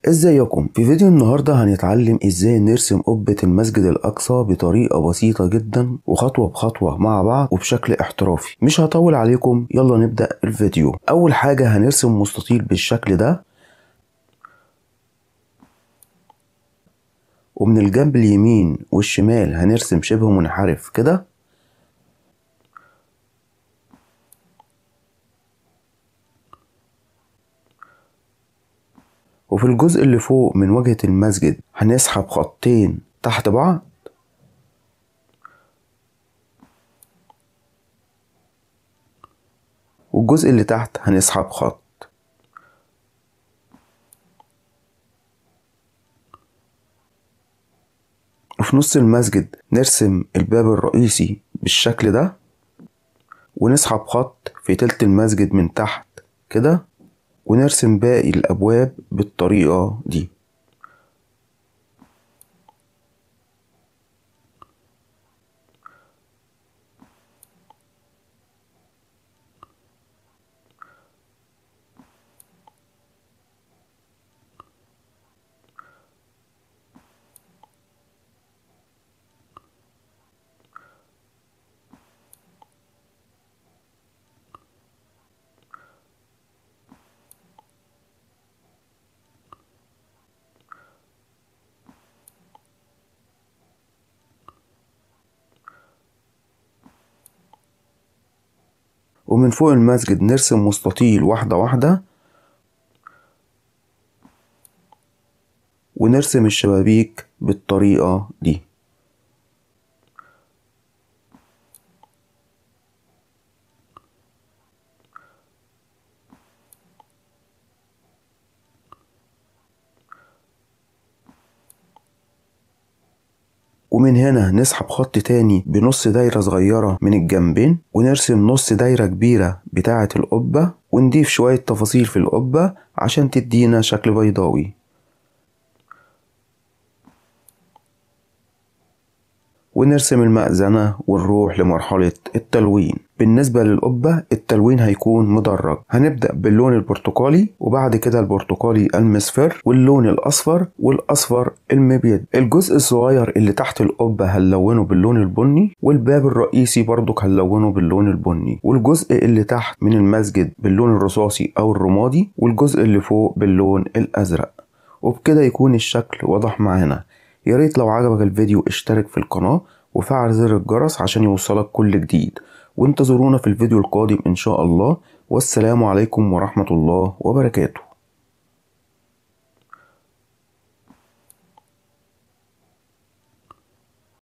ازيكم في فيديو النهاردة هنتعلم ازاي نرسم قبة المسجد الاقصى بطريقة بسيطة جدا وخطوة بخطوة مع بعض وبشكل احترافي مش هطول عليكم يلا نبدأ الفيديو اول حاجة هنرسم مستطيل بالشكل ده ومن الجنب اليمين والشمال هنرسم شبه منحرف كده وفي الجزء اللي فوق من واجهة المسجد هنسحب خطين تحت بعض والجزء اللي تحت هنسحب خط وفي نص المسجد نرسم الباب الرئيسي بالشكل ده ونسحب خط في تلت المسجد من تحت كده ونرسم باقي الأبواب بالطريقة دي ومن فوق المسجد نرسم مستطيل واحدة واحدة ونرسم الشبابيك بالطريقة دي ومن هنا نسحب خط تاني بنص دايرة صغيرة من الجنبين ونرسم نص دايرة كبيرة بتاعة القبة ونضيف شوية تفاصيل في القبة عشان تدينا شكل بيضاوي ونرسم المأذنة ونروح لمرحلة التلوين بالنسبة للقبة التلوين هيكون مدرج هنبدأ باللون البرتقالي وبعد كده البرتقالي المصفر واللون الأصفر والأصفر المبيض الجزء الصغير اللي تحت القبة هنلونه باللون البني والباب الرئيسي برضك هنلونه باللون البني والجزء اللي تحت من المسجد باللون الرصاصي أو الرمادي والجزء اللي فوق باللون الأزرق وبكده يكون الشكل واضح معانا يا ريت لو عجبك الفيديو اشترك في القناة وفعل زر الجرس عشان يوصلك كل جديد وانتظرونا في الفيديو القادم ان شاء الله والسلام عليكم ورحمة الله وبركاته